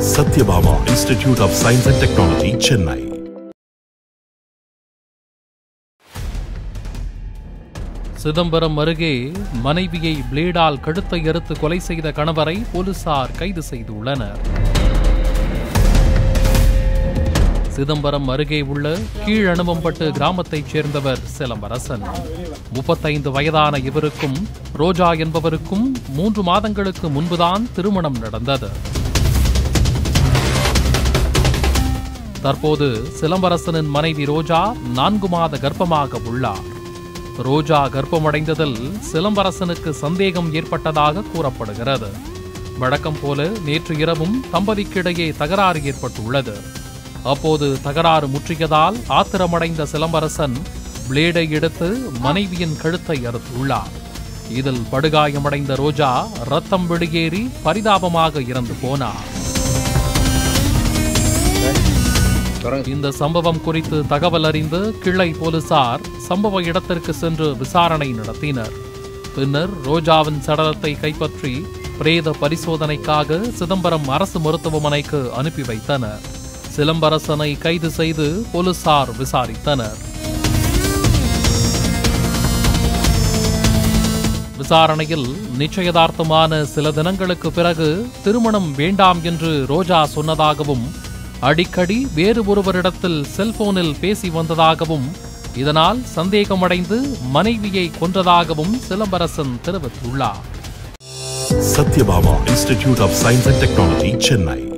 Satyabama Institute of Science and Technology, Chennai. Chidambaram அருகே மனைவியை பிளேடால் கழுத்தை அறுத்து கொலை செய்த கணவரை போலீசார் கைது செய்துள்ளனர் சிதம்பரம் அருகே உள்ள கீழணுவம்பட்டு கிராமத்தைச் சேர்ந்தவர் சிலம்பரசன் முப்பத்தைந்து வயதான இவருக்கும் ரோஜா என்பவருக்கும் மூன்று மாதங்களுக்கு முன்புதான் திருமணம் நடந்தது தற்போது சிலம்பரசனின் மனைவி ரோஜா நான்கு மாத கர்ப்பமாக உள்ளார் ரோஜா கர்ப்பமடைந்ததில் சிலம்பரசனுக்கு சந்தேகம் ஏற்பட்டதாக கூறப்படுகிறது வழக்கம் போல நேற்று இரவும் தம்பதிக்கிடையே தகராறு ஏற்பட்டுள்ளது அப்போது தகராறு முற்றியதால் ஆத்திரமடைந்த சிலம்பரசன் பிளேடை எடுத்து மனைவியின் கழுத்தை அறுத்துள்ளார் இதில் படுகாயமடைந்த ரோஜா ரத்தம் வெளியேறி பரிதாபமாக இறந்து போனார் இந்த சம்பவம் குறித்து தகவல் அறிந்து கிள்ளை போலீசார் சம்பவ இடத்திற்கு சென்று விசாரணை நடத்தினர் பின்னர் ரோஜாவின் சடலத்தை கைப்பற்றி பிரேத பரிசோதனைக்காக சிதம்பரம் அரசு மருத்துவமனைக்கு அனுப்பி வைத்தனர் சிலம்பரசனை கைது செய்து போலீசார் விசாரித்தனர் விசாரணையில் நிச்சயதார்த்தமான சில தினங்களுக்கு பிறகு திருமணம் வேண்டாம் என்று ரோஜா சொன்னதாகவும் அடிக்கடி வேறு ஒருவரிடத்தில் செல்போனில் பேசி வந்ததாகவும் இதனால் சந்தேகமடைந்து மனைவியை கொன்றதாகவும் சிலம்பரசன் தெரிவித்துள்ளார் Satyabama Institute of Science and Technology, Chennai.